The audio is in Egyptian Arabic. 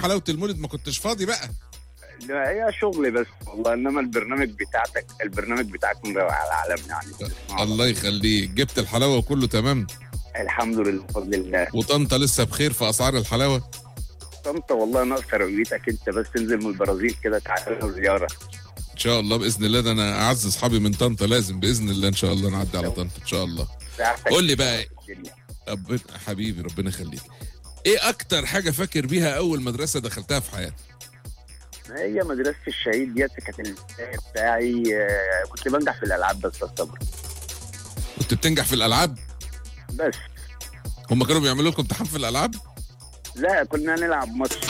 حلاوه المولد ما كنتش فاضي بقى لا هي شغل بس والله انما البرنامج بتاعتك البرنامج بتاعك مروق على العالم يعني الله يخليك جبت الحلاوه وكله تمام الحمد لله بفضل الله وطنطا لسه بخير في اسعار الحلاوه طنطا والله ناقصه رؤيتك انت بس تنزل من البرازيل كده تعالى زياره ان شاء الله باذن الله ده انا اعز اصحابي من طنطا لازم باذن الله ان شاء الله نعدي على طنطا ان شاء الله ساعتك قول لي بقى الدنيا. ربنا حبيبي ربنا يخليك ايه اكتر حاجه فاكر بيها اول مدرسه دخلتها في حياتك ما هي مدرسه الشهيد ديت كانت البداية بتاعي آه، كنت بنجح في الالعاب بس الصبر كنت بتنجح في الالعاب بس هم كانوا بيعملوا لكم امتحان في الالعاب لا كنا نلعب ماتش